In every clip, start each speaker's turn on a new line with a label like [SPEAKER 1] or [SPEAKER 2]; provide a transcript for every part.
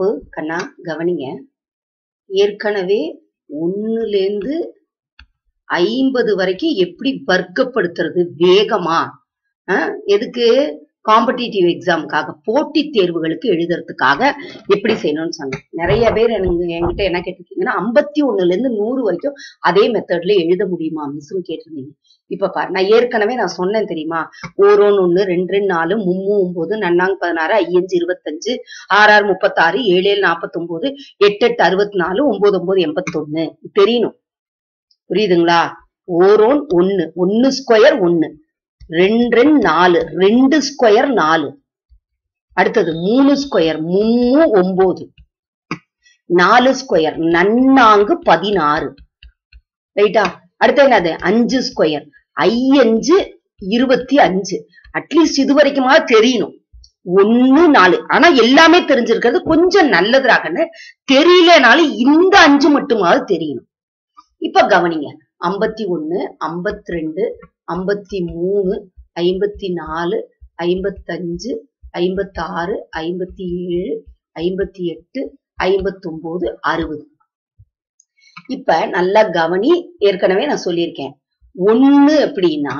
[SPEAKER 1] பாப்பு கண்ணா கவனிங்க ஏற்கனவே ஒண்ணுலேருந்து ஐம்பது வரைக்கும் எப்படி வர்க்கப்படுத்துறது வேகமா அஹ், எதுக்கு காம்படிட்டிவ் எக்ஸாமுக்காக போட்டித் தேர்வுகளுக்கு எழுதுறதுக்காக எப்படி செய்யணும்னு சொன்னேன் நிறைய பேர் எனக்கு என்கிட்ட என்ன கேட்டிருக்கீங்கன்னா ஐம்பத்தி ஒண்ணுல இருந்து நூறு வரைக்கும் அதே மெத்தட்ல எழுத முடியுமா மிஸ்ன்னு கேட்டிருந்தீங்க இப்ப பாரு நான் ஏற்கனவே நான் சொன்னேன் தெரியுமா ஓரோன்னு ஒண்ணு ரெண்டு ரெண்டு நாலு மும்மூ ஒன்பது நன்னாங் பதினாறு ஐயஞ்சு இருபத்தஞ்சு ஆறாறு முப்பத்தாறு ஏழு ஏழு நாற்பத்தொன்பது எட்டு எட்டு அறுபத்தி நாலு ஒன்பது ஒன்பது எண்பத்தொன்னு தெரியணும் புரியுதுங்களா ஓரோன் ஒண்ணு ஒண்ணு ஸ்கொயர் ஒண்ணு ரெண்டு ரெண்டு நாலு ரெண்டு ஸ்கொயர் நாலு அடுத்தது மூணு ஸ்கொயர் மும்மூ ஒன்பது நாலு ஸ்கொயர் நன்னாங்கு பதினாறு ரைட்டா அடுத்து என்னது அஞ்சு ஸ்கொயர் ஐயஞ்சு இருபத்தி அஞ்சு அட்லீஸ்ட் இது வரைக்குமா தெரியணும் ஒண்ணு நாலு ஆனா எல்லாமே தெரிஞ்சிருக்கிறது கொஞ்சம் நல்லதுராகன்னு தெரியலனாலும் இந்த அஞ்சு மட்டுமாவது தெரியணும் இப்ப கவனிங்க ஐம்பத்தி ஒண்ணு ஐம்பத்தி ரெண்டு ஐம்பத்தி மூணு ஐம்பத்தி நாலு ஐம்பத்தஞ்சு ஐம்பத்தாறு ஐம்பத்தி ஏழு ஐம்பத்தி எட்டு ஐம்பத்தொன்பது அறுபது இப்ப நல்லா கவனி ஏற்கனவே நான் சொல்லியிருக்கேன் ஒண்ணு அப்படின்னா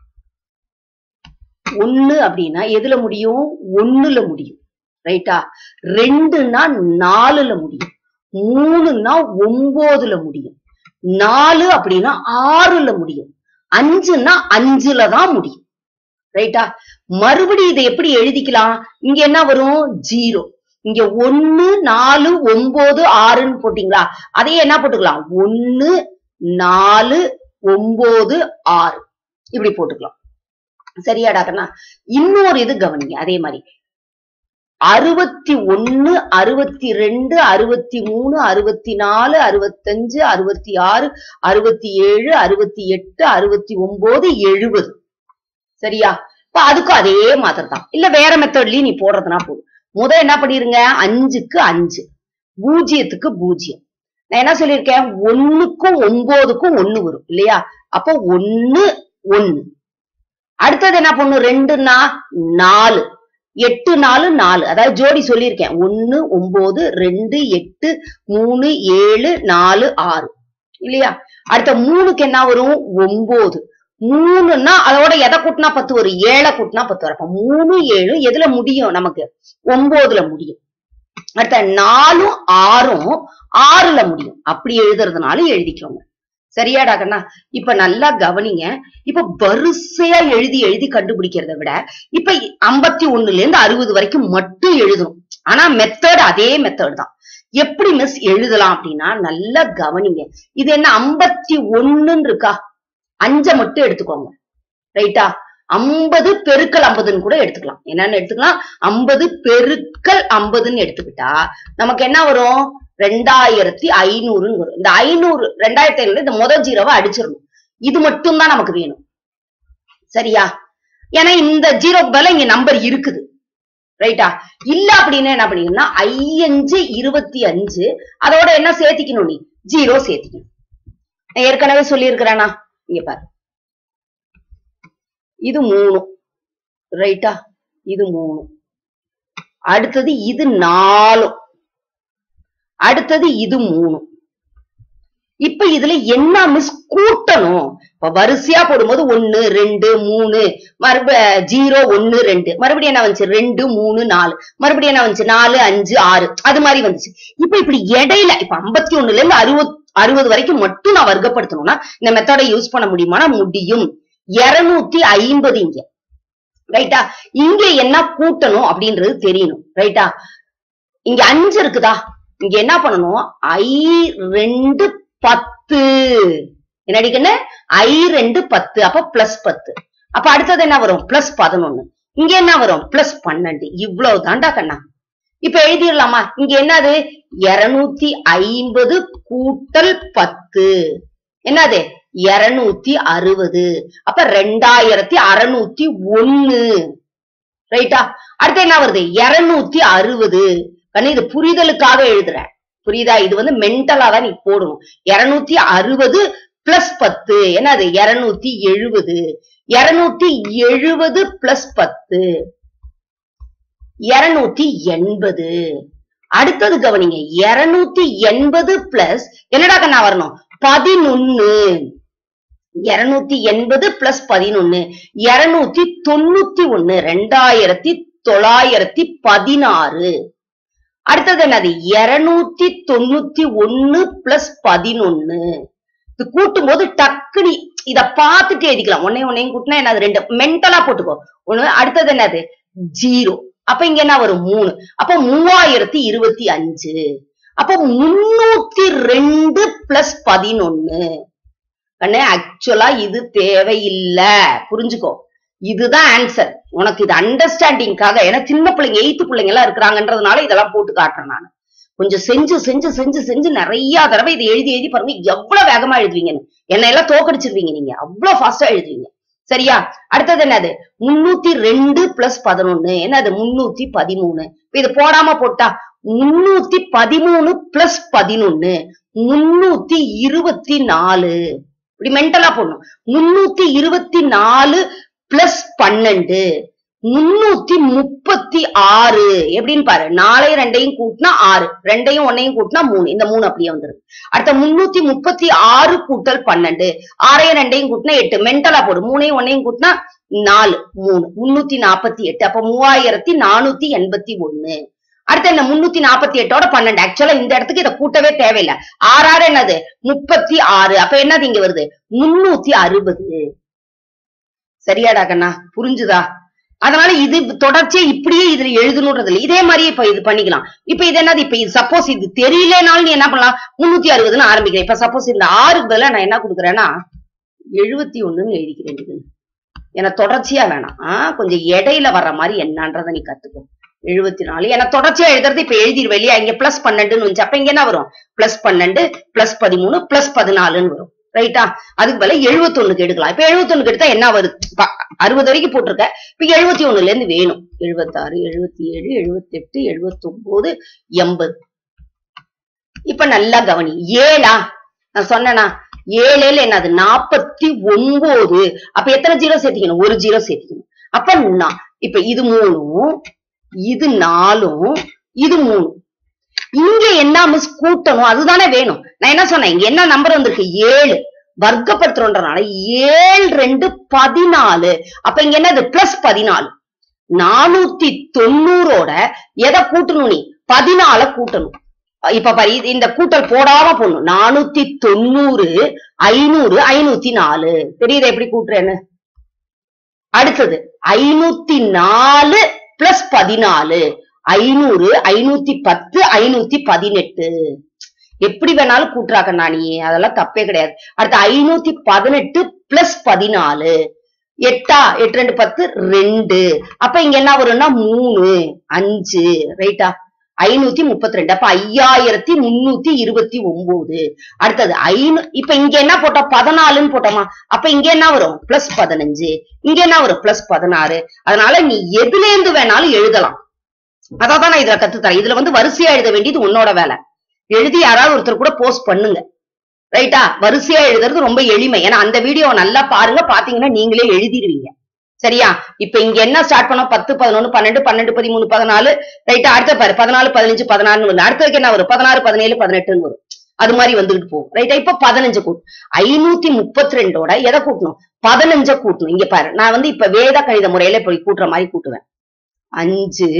[SPEAKER 1] ஒண்ணு அப்படின்னா எதுல முடியும் ஒண்ணுல முடியும் ரைட்டா ரெண்டுன்னா நாலுல முடியும் மூணுன்னா ஒன்பதுல முடியும் நாலு அப்படின்னா ஆறுல முடியும் அஞ்சுன்னா அஞ்சுல தான் முடியும் ரைட்டா மறுபடியும் இதை எப்படி எழுதிக்கலாம் இங்க என்ன வரும் ஜீரோ இங்க ஒண்ணு நாலு ஒன்பது ஆறுன்னு போட்டீங்களா அதையே என்ன போட்டுக்கலாம் ஒண்ணு நாலு ஒன்பது ஆறு இப்படி போட்டுக்கலாம் சரியாடா கண்ணா இன்னொரு இது கவனிங்க அதே மாதிரி அறுபத்தி ஒண்ணு அறுபத்தி ரெண்டு அறுபத்தி மூணு அறுபத்தி நாலு அறுபத்தஞ்சு அறுபத்தி ஆறு அறுபத்தி ஏழு அறுபத்தி எட்டு அறுபத்தி ஒன்பது எழுபது சரியா இப்ப அதுக்கும் அதே மாதிரி தான் இல்ல வேற மெத்தட்லயும் நீ போடுறதுனா போதும் முத என்ன பண்ணிருங்க அஞ்சுக்கு அஞ்சு பூஜ்ஜியத்துக்கு பூஜ்ஜியம் நான் என்ன சொல்லியிருக்கேன் ஒண்ணுக்கும் ஒன்பதுக்கும் ஒண்ணு வரும் இல்லையா அப்போ ஒண்ணு ஒண்ணு அடுத்தது என்ன பண்ணும் ரெண்டுன்னா நாலு எட்டு நாலு நாலு அதாவது ஜோடி சொல்லியிருக்கேன் ஒண்ணு ஒன்பது ரெண்டு எட்டு மூணு ஏழு நாலு ஆறு இல்லையா அடுத்த மூணுக்கு என்ன வரும் ஒன்பது மூணுன்னா அதோட எதை கூட்டினா பத்து வரும் ஏழை கூட்டினா பத்து வரும் அப்ப மூணு ஏழு எதுல முடியும் நமக்கு ஒன்பதுல முடியும் அடுத்த நாலும் ஆறும் ஆறுல முடியும் அப்படி எழுதுறதுனால எழுதிக்கோங்க சரியாடா கண்ணா இப்ப நல்லா கவனிங்க இப்ப வரிசையா எழுதி எழுதி கண்டுபிடிக்கிறத விட இப்ப ஐம்பத்தி ஒண்ணுல இருந்து அறுபது வரைக்கும் மட்டும் எழுதணும் ஆனா மெத்தட் அதே மெத்தட் தான் எப்படி மிஸ் எழுதலாம் அப்படின்னா நல்லா கவனிங்க இது என்ன ஐம்பத்தி ஒண்ணுன்னு இருக்கா அஞ்ச மட்டும் எடுத்துக்கோங்க ரைட்டா ஐம்பது பெருக்கல் ஐம்பதுன்னு கூட எடுத்துக்கலாம் என்னன்னு எடுத்துக்கலாம் ஐம்பது பெருக்கல் ஐம்பதுன்னு எடுத்துக்கிட்டா நமக்கு என்ன வரும் ரெண்டாயிரத்தி ஐநூறுன்னு வரும் இந்த ஐநூறு ரெண்டாயிரத்தி ஐநூறு இந்த முதல் ஜீரோவை அடிச்சிடணும் இது மட்டும் தான் நமக்கு வேணும் சரியா ஏன்னா இந்த ஜீரோக்கு பதிலா இங்க நம்பர் இருக்குது ரைட்டா இல்ல அப்படின்னு என்ன பண்ணீங்கன்னா ஐயஞ்சு இருபத்தி அஞ்சு அதோட என்ன சேர்த்திக்கணும் நீ ஜீரோ சேர்த்திக்கணும் நான் ஏற்கனவே சொல்லியிருக்கிறேனா இங்க பாரு இது மூணு ரைட்டா இது மூணு அடுத்தது இது நாலும் அடுத்தது இது மூணு இப்ப இதுல என்ன மிஸ் கூட்டணும் இப்ப வரிசையா போடும்போது ஒண்ணு ரெண்டு மூணு மறுப ஜீரோ ஒண்ணு ரெண்டு மறுபடியும் என்ன வந்துச்சு ரெண்டு மூணு நாலு மறுபடியும் என்ன வந்துச்சு நாலு அஞ்சு ஆறு அது மாதிரி வந்துச்சு இப்ப இப்படி இடையில இப்ப ஐம்பத்தி ஒண்ணுல இருந்து அறுபது அறுபது வரைக்கும் மட்டும் நான் வர்க்கப்படுத்தணும்னா இந்த மெத்தடை யூஸ் பண்ண முடியுமானா முடியும் இருநூத்தி ஐம்பது இங்க ரைட்டா இங்க என்ன கூட்டணும் அப்படின்றது தெரியணும் ரைட்டா இங்க அஞ்சு இருக்குதா இங்க என்ன பண்ணணும் ஐ ரெண்டு பத்து என்னடிக்கன்னு ஐ ரெண்டு பத்து அப்ப பிளஸ் பத்து அப்ப அடுத்தது என்ன வரும் பிளஸ் பதினொன்னு இங்க என்ன வரும் பிளஸ் பன்னெண்டு இவ்வளவு தாண்டா கண்ணா இப்ப எழுதிடலாமா இங்க என்னது இருநூத்தி ஐம்பது கூட்டல் பத்து என்னது இருநூத்தி அறுபது அப்ப ரெண்டாயிரத்தி அறுநூத்தி ஒண்ணு ரைட்டா அடுத்து என்ன வருது இருநூத்தி அறுபது கண்ணு இது புரிதலுக்காக எழுதுறேன் புரியுதா இது வந்து மென்டலா தான் நீ போடணும் இருநூத்தி அறுபது பிளஸ் பத்து என்னது இருநூத்தி எழுபது இருநூத்தி எழுபது பிளஸ் பத்து இருநூத்தி எண்பது அடுத்தது கவனிங்க இருநூத்தி எண்பது பிளஸ் என்னடா கண்ணா வரணும் பதினொன்னு இருநூத்தி எண்பது பிளஸ் பதினொன்னு இருநூத்தி தொண்ணூத்தி ஒன்னு ரெண்டாயிரத்தி தொள்ளாயிரத்தி பதினாறு அடுத்தது என்னது இருநூத்தி தொண்ணூத்தி ஒன்னு பிளஸ் பதினொன்னு இது கூட்டும் போது டக்குனி இத பார்த்துட்டு எழுதிக்கலாம் ஒன்னே ஒன்னையும் கூட்டினா என்னது ரெண்டு மென்டலா போட்டுக்கோ ஒண்ணு அடுத்தது என்னது ஜீரோ அப்ப இங்க என்ன வரும் மூணு அப்ப மூவாயிரத்தி இருபத்தி அஞ்சு அப்ப முன்னூத்தி ரெண்டு பிளஸ் பதினொன்னு கண்ணே ஆக்சுவலா இது தேவையில்ல புரிஞ்சுக்கோ இதுதான் ஆன்சர் உனக்கு இது அண்டர்ஸ்டாண்டிங்காக ஏன்னா சின்ன பிள்ளைங்க எயித்து பிள்ளைங்க எல்லாம் இருக்கிறாங்கன்றதுனால இதெல்லாம் போட்டு காட்டுறேன் நான் கொஞ்சம் செஞ்சு செஞ்சு செஞ்சு செஞ்சு நிறைய தடவை இதை எழுதி எழுதி பாருங்க எவ்வளவு வேகமா எழுதுவீங்கன்னு என்னை எல்லாம் தோக்கடிச்சிருவீங்க நீங்க அவ்வளவு ஃபாஸ்டா எழுதுவீங்க சரியா அடுத்தது என்னது முன்னூத்தி ரெண்டு பிளஸ் பதினொன்னு என்னது முன்னூத்தி பதிமூணு இப்ப இது போடாம போட்டா முன்னூத்தி பதிமூணு பிளஸ் பதினொன்னு முன்னூத்தி இருபத்தி நாலு இப்படி மென்டலா போடணும் முன்னூத்தி இருபத்தி நாலு பிளஸ் பன்னெண்டு முன்னூத்தி முப்பத்தி ஆறு எப்படின்னு பாரு நாளையும் ரெண்டையும் கூட்டினா ஆறு ரெண்டையும் ஒன்னையும் கூட்டினா மூணு இந்த மூணு அப்படியே வந்துருது அடுத்த முன்னூத்தி முப்பத்தி ஆறு கூட்டல் பன்னெண்டு ஆறையும் ரெண்டையும் கூட்டினா எட்டு மென்டலா போடு மூணையும் ஒன்னையும் கூட்டினா நாலு மூணு முன்னூத்தி நாற்பத்தி எட்டு அப்ப மூவாயிரத்தி நானூத்தி எண்பத்தி ஒண்ணு அடுத்து என்ன முன்னூத்தி நாற்பத்தி எட்டோட பன்னெண்டு ஆக்சுவலா இந்த இடத்துக்கு இதை கூட்டவே தேவையில்லை ஆறாறு என்னது முப்பத்தி ஆறு அப்ப என்னது இங்க வருது முன்னூத்தி அறுபது சரியாடா கண்ணா புரிஞ்சுதா அதனால இது தொடர்ச்சியா இப்படியே இதுல எழுதணுன்றது இல்லை இதே மாதிரியே இப்ப இது பண்ணிக்கலாம் இப்ப இது என்னது இப்ப இது சப்போஸ் இது தெரியலனாலும் நீ என்ன பண்ணலாம் முன்னூத்தி அறுபதுன்னு ஆரம்பிக்கிறேன் இப்ப சப்போஸ் இந்த ஆறுக்கு பதிலா நான் என்ன கொடுக்குறேன்னா எழுபத்தி ஒண்ணுன்னு எழுதிக்கிறேன் இதுக்கு. ஏன்னா தொடர்ச்சியா வேணாம் ஆஹ் கொஞ்சம் இடையில வர்ற மாதிரி என்னன்றதை நீ கத்துக்கோ எழுபத்தி நாலு ஏன்னா தொடர்ச்சியா எழுதுறது இப்ப எழுதிருவேன் இல்லையா இங்க பிளஸ் பன்னெண்டுன்னு வந்துச்சு அப்ப இங்க என்ன வரும் பிளஸ் பன்னெண்டு பிளஸ் பதிமூணு பிளஸ் பதினாலுன்னு வரும் ரைட்டா அதுக்கு பதிலா எழுபத்தொன்னுக்கு எடுக்கலாம் இப்ப எழுபத்தொன்னுக்கு எடுத்தா என்ன வருது ப- அறுபது வரைக்கும் போட்டிருக்க இப்ப எழுபத்தி ஒண்ணுல இருந்து வேணும் எழுபத்தாறு எழுபத்தி ஏழு எழுபத்தி எட்டு எழுபத்தி ஒன்பது எண்பது இப்ப நல்லா கவனி ஏழா நான் சொன்னேனா ஏழேல என்னது நாற்பத்தி ஒன்பது அப்ப எத்தனை ஜீரோ சேர்த்திக்கணும் ஒரு ஜீரோ சேர்த்திக்கணும் அப்ப நான் இப்ப இது மூணும் இது நாலும் இது மூணு இங்க என்ன மிஸ் கூட்டணும் அதுதானே வேணும் நான் என்ன சொன்னேன் இங்க என்ன நம்பர் வந்திருக்கு ஏழு வர்க்கப்படுத்துறோன்றனால ஏழு ரெண்டு பதினாலு அப்ப இங்க என்னது பிளஸ் பதினாலு நானூத்தி தொண்ணூறோட எதை கூட்டணும் நீ பதினால கூட்டணும் இப்ப பாரு இது- இந்த கூட்டல் போடாம போடணும் நானூத்தி தொண்ணூறு ஐநூறு ஐநூத்தி நாலு தெரியுது எப்படி கூட்டுறேன்னு அடுத்தது ஐநூத்தி நாலு பிளஸ் பதினாலு ஐநூறு ஐநூத்தி பத்து ஐநூத்தி பதினெட்டு எப்படி வேணாலும் கூட்டுறாக்கண்ணா நீ அதெல்லாம் தப்பே கிடையாது அடுத்து ஐநூத்தி பதினெட்டு பிளஸ் பதினாலு எட்டா எட்டு ரெண்டு பத்து ரெண்டு அப்ப இங்க என்ன வரும்னா மூணு அஞ்சு ரைட்டா ஐநூத்தி முப்பத்தி ரெண்டு அப்ப ஐயாயிரத்தி முன்னூத்தி இருபத்தி ஒன்பது அடுத்தது ஐநூ இப்ப இங்க என்ன போட்டோம் பதினாலுன்னு போட்டோமா அப்ப இங்க என்ன வரும் பிளஸ் பதினஞ்சு இங்க என்ன வரும் பிளஸ் பதினாறு அதனால நீ எதுல இருந்து வேணாலும் எழுதலாம் அதான் நான் இதுல கத்து தரேன் இதுல வந்து வரிசையா எழுத வேண்டியது உன்னோட வேலை எழுதி யாராவது ஒருத்தர் கூட போஸ்ட் பண்ணுங்க ரைட்டா வரிசையா எழுதுறது ரொம்ப எளிமை ஏன்னா அந்த வீடியோ நல்லா பாருங்க பாத்தீங்கன்னா நீங்களே எழுதிடுவீங்க சரியா இப்ப இங்க என்ன ஸ்டார்ட் பண்ணோம் பத்து பதினொன்னு பன்னெண்டு பன்னெண்டு பதிமூணு பதினாலு ரைட்டா அடுத்த பாரு பதினாலு பதினஞ்சு பதினாறுன்னு வரும் அடுத்ததுக்கு என்ன வரும் பதினாறு பதினேழு பதினெட்டுன்னு வரும் அது மாதிரி வந்துகிட்டு போகும் ரைட்டா இப்ப பதினஞ்சு கூட்டும் ஐநூத்தி முப்பத்தி ரெண்டோட எதை கூட்டணும் பதினஞ்ச கூட்டணும் இங்க பாரு நான் வந்து இப்ப வேத கணித முறையில இப்படி கூட்டுற மாதிரி கூட்டுவேன் அஞ்சு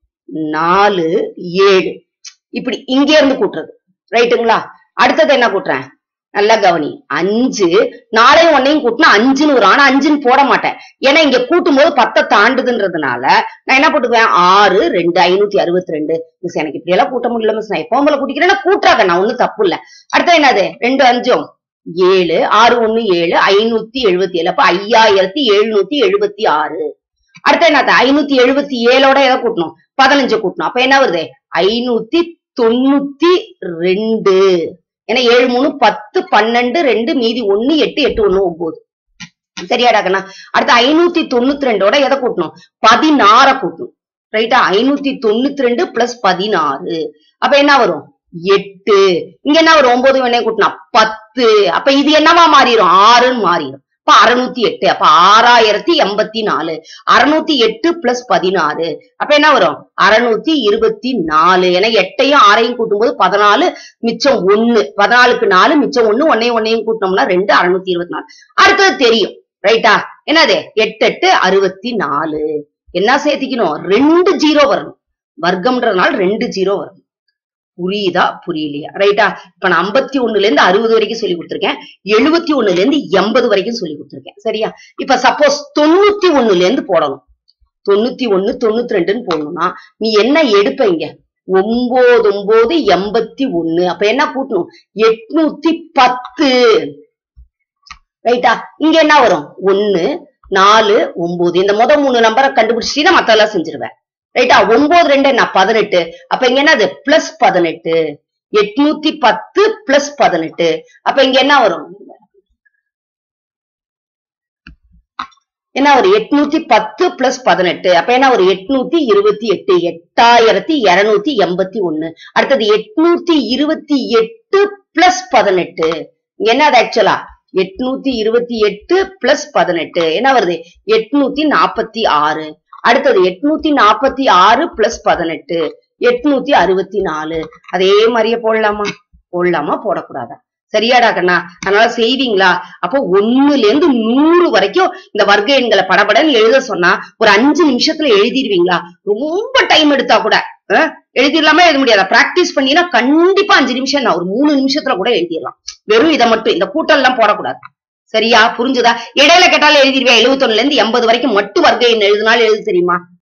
[SPEAKER 1] நாலு ஏழு இப்படி இங்க இருந்து கூட்டுறது ரைட்டுங்களா அடுத்தது என்ன கூட்டுறேன் நல்லா கவனி அஞ்சு நாளையும் ஒன்னையும் கூட்டினா அஞ்சுன்னு வரும் ஆனா அஞ்சுன்னு போட மாட்டேன் ஏன்னா இங்க கூட்டும் போது பத்தை தாண்டுதுன்றதுனால நான் என்ன போட்டுக்குவேன் ஆறு ரெண்டு ஐநூத்தி அறுபத்தி ரெண்டு மிஸ் எனக்கு இப்படி எல்லாம் கூட்ட முடியல மிஸ் நான் எப்போ உங்களை கூட்டிக்கிறேன்னா கூட்டுறாங்க நான் ஒண்ணும் தப்பு இல்ல அடுத்தது என்னது ரெண்டு அஞ்சும் ஏழு ஆறு ஒண்ணு ஏழு ஐநூத்தி எழுபத்தி ஏழு அப்ப ஐயாயிரத்தி எழுநூத்தி எழுபத்தி ஆறு அடுத்து என்னது ஐநூத்தி எழுபத்தி ஏழோட எதை கூட்டணும் பதினஞ்சு கூட்டணும் அப்ப என்ன வருது ஐநூத்தி தொண்ணூத்தி ரெண்டு ஏன்னா ஏழு மூணு பத்து பன்னெண்டு ரெண்டு மீதி ஒண்ணு எட்டு எட்டு ஒண்ணு ஒன்பது சரியாடா கண்ணா அடுத்து ஐநூத்தி தொண்ணூத்தி ரெண்டோட எதை கூட்டணும் பதினாற கூட்டணும் ரைட்டா ஐநூத்தி தொண்ணூத்தி ரெண்டு பிளஸ் பதினாறு அப்ப என்ன வரும் எட்டு இங்க என்ன வரும் ஒன்பது வேணே கூட்டினா பத்து அப்ப இது என்னவா மாறிடும் ஆறுன்னு மாறிடும் அப்ப அறுநூத்தி எட்டு அப்ப ஆறாயிரத்தி எண்பத்தி நாலு அறுநூத்தி எட்டு பிளஸ் பதினாறு அப்ப என்ன வரும் அறுநூத்தி இருபத்தி நாலு ஏன்னா எட்டையும் ஆறையும் கூட்டும்போது பதினாலு மிச்சம் ஒண்ணு பதினாலுக்கு நாலு மிச்சம் ஒண்ணு ஒன்னையும் ஒன்னையும் கூட்டினோம்னா ரெண்டு அறுநூத்தி இருபத்தி நாலு அடுத்தது தெரியும் ரைட்டா என்னது எட்டு எட்டு அறுபத்தி நாலு என்ன சேர்த்திக்கணும் ரெண்டு ஜீரோ வரணும் வர்க்கம்ன்றதுனால ரெண்டு ஜீரோ வரணும் புரியுதா புரியலையா ரைட்டா இப்ப நான் ஐம்பத்தி ஒண்ணுல இருந்து அறுபது வரைக்கும் சொல்லி கொடுத்திருக்கேன் எழுபத்தி ஒண்ணுல இருந்து எண்பது வரைக்கும் சொல்லி கொடுத்திருக்கேன் சரியா இப்ப சப்போஸ் தொண்ணூத்தி ஒண்ணுல இருந்து போடணும் தொண்ணூத்தி ஒண்ணு தொண்ணூத்தி ரெண்டுன்னு போடணும்னா நீ என்ன எடுப்ப இங்க ஒன்பது ஒன்பது எண்பத்தி ஒண்ணு அப்ப என்ன கூட்டணும் எட்நூத்தி பத்து ரைட்டா இங்க என்ன வரும் ஒண்ணு நாலு ஒன்பது இந்த முத மூணு நம்பரை கண்டுபிடிச்சிட்டீங்கன்னா மத்தெல்லாம் செஞ்சிருவேன் ரைட்டா ஒன்பது ரெண்டு என்ன பதினெட்டு அப்ப இங்க என்னது பிளஸ் பதினெட்டு எட்நூத்தி பத்து பிளஸ் பதினெட்டு அப்ப இங்க என்ன வரும் என்ன ஒரு எட்நூத்தி பத்து பிளஸ் பதினெட்டு அப்ப என்ன ஒரு எட்நூத்தி இருபத்தி எட்டு எட்டாயிரத்தி இருநூத்தி எண்பத்தி ஒண்ணு அடுத்தது எட்நூத்தி இருபத்தி எட்டு பிளஸ் பதினெட்டு இங்க என்ன அது ஆக்சுவலா எட்நூத்தி இருபத்தி எட்டு பிளஸ் பதினெட்டு என்ன வருது எட்நூத்தி நாற்பத்தி ஆறு அடுத்தது எட்நூத்தி நாற்பத்தி ஆறு பிளஸ் பதினெட்டு எட்நூத்தி அறுபத்தி நாலு அதே மாதிரியே போடலாமா போடலாமா போடக்கூடாதா சரியாடா கண்ணா அதனால செய்வீங்களா அப்போ ஒண்ணுல இருந்து நூறு வரைக்கும் இந்த வர்க்க எண்களை படபடன்னு எழுத சொன்னா ஒரு அஞ்சு நிமிஷத்துல எழுதிடுவீங்களா ரொம்ப டைம் எடுத்தா கூட அஹ், எழுதிடலாமா எழுத முடியாதா பிராக்டிஸ் பண்ணினா கண்டிப்பா அஞ்சு நிமிஷம் தான் ஒரு மூணு நிமிஷத்துல கூட எழுதிடலாம் வெறும் இதை மட்டும் இந்த கூட்டல் எல்லாம் போடக்கூடாது சரியா புரிஞ்சுதா இடையில கேட்டாலும் எழுதிடுவேன் எழுபத்தொன்னுல இருந்து எண்பது வரைக்கும் மட்டும் வர்க்க எண் எழுதினாலும் எழுத தெரியுமா